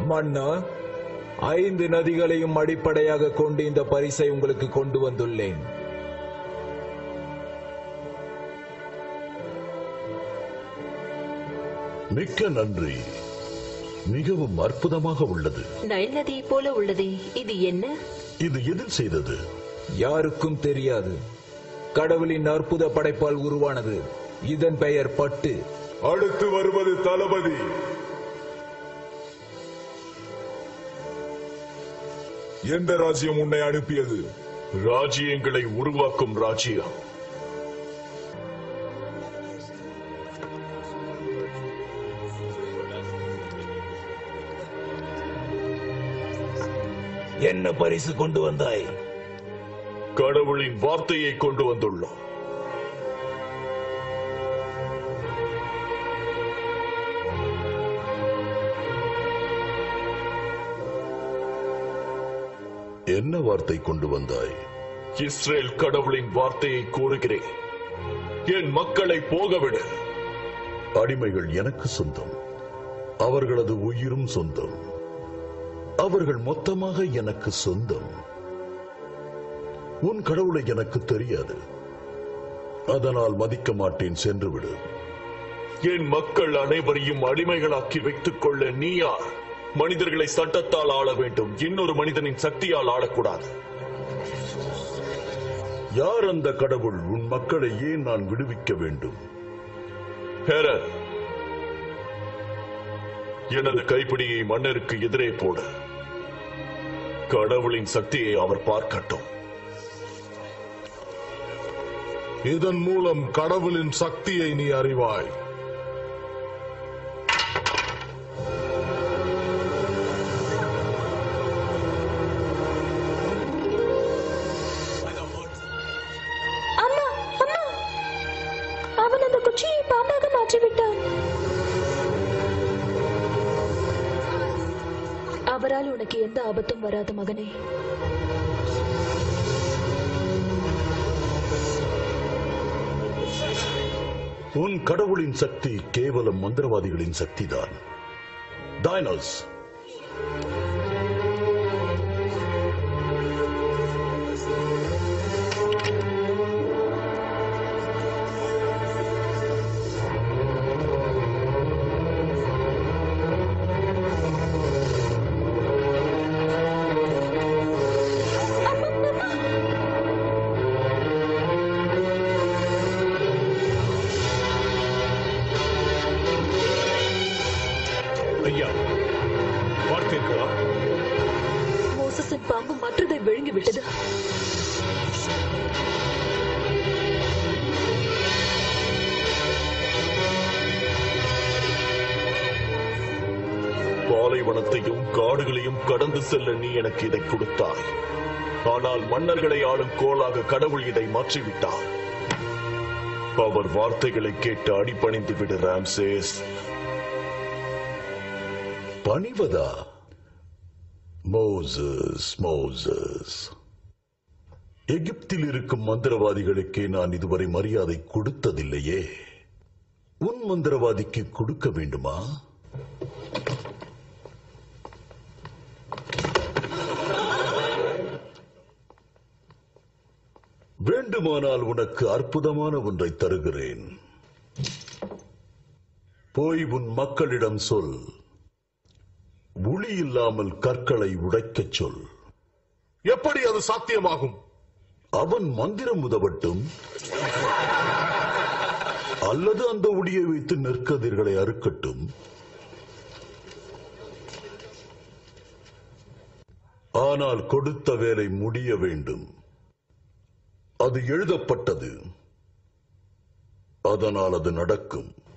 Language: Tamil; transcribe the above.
மன்னா ஐந்து நதிகளையும் அடிப்படையாக கொண்டு இந்த பரிசை உங்களுக்கு கொண்டு வந்துள்ளேன் மிக்க நன்றி மிகவும் அற்புதமாக உள்ளது நைல் நதியை போல உள்ளதே இது என்ன இது எதில் செய்தது யாருக்கும் தெரியாது கடவுளின் அற்புத படைப்பால் உருவானது இதன் பெயர் பட்டு அடுத்து வருவது தளபதி எந்த ராஜ்யம் உன்னை அனுப்பியது ராஜ்யங்களை உருவாக்கும் ராஜ்யம் என்ன பரிசு கொண்டு வந்தாய் கடவுளின் வார்த்தையை கொண்டு வந்துள்ளோம் என்ன வார்த்தை கொண்டு வந்தாய் இஸ்ரேல் கடவுளின் வார்த்தையை கூறுகிறேன் என் மக்களை போகவிடு அடிமைகள் எனக்கு சொந்தம் அவர்களது உயிரும் சொந்தம் அவர்கள் மொத்தமாக எனக்கு சொந்தம் உன் கடவுளை எனக்கு தெரியாது அதனால் மதிக்க மாட்டேன் சென்று விடு என் மக்கள் அனைவரையும் அடிமைகளாக்கி வைத்துக் கொள்ள நீ யார் மனிதர்களை சட்டத்தால் ஆள வேண்டும் இன்னொரு மனிதனின் சக்தியால் ஆளக்கூடாது யார் அந்த கடவுள் உன் மக்களை ஏன் நான் விடுவிக்க வேண்டும் ஹெரர் எனது கைப்பிடியை மன்னருக்கு எதிரே போடு கடவுளின் சக்தியை அவர் பார்க்கட்டும் இதன் மூலம் கடவுளின் சக்தியை நீ அறிவாய் அம்மா அம்மா அவன் அந்த குச்சியை பாம்பாக மாற்றிவிட்டான் அவரால் உனக்கு எந்த ஆபத்தும் வராது மகனே உன் கடவுளின் சக்தி கேவலம் மந்திரவாதிகளின் சக்திதான் டைனோஸ் ஐயா பார்த்தீர்களா மோசஸின் பாம்பு மற்றதை விழுங்கி விட்டது பாலைவனத்தையும் காடுகளையும் கடந்து செல்ல நீ எனக்கு இதை கொடுத்தாய் ஆனால் மன்னர்களை ஆளும் கோலாக கடவுள் இதை மாற்றிவிட்டார் அவர் வார்த்தைகளை கேட்டு அடிபணிந்து விடு ராம்சேஸ் பணிவதா மோசஸ் மோசஸ் எகிப்தில் இருக்கும் மந்திரவாதிகளுக்கே நான் இதுவரை மரியாதை கொடுத்ததில்லையே உன் மந்திரவாதிக்கு கொடுக்க வேண்டுமா வேண்டுமானால் உனக்கு அற்புதமான ஒன்றை தருகிறேன் போய் உன் மக்களிடம் சொல் உளி இல்லாமல் கற்களை உடைக்கச் சொல் எப்படி அது சாத்தியமாகும் அவன் மந்திரம் உதவட்டும் அல்லது அந்த உடியை வைத்து நெற்கதிர்களை அறுக்கட்டும் ஆனால் கொடுத்த வேலை முடிய வேண்டும் அது எழுதப்பட்டது அதனால் அது நடக்கும்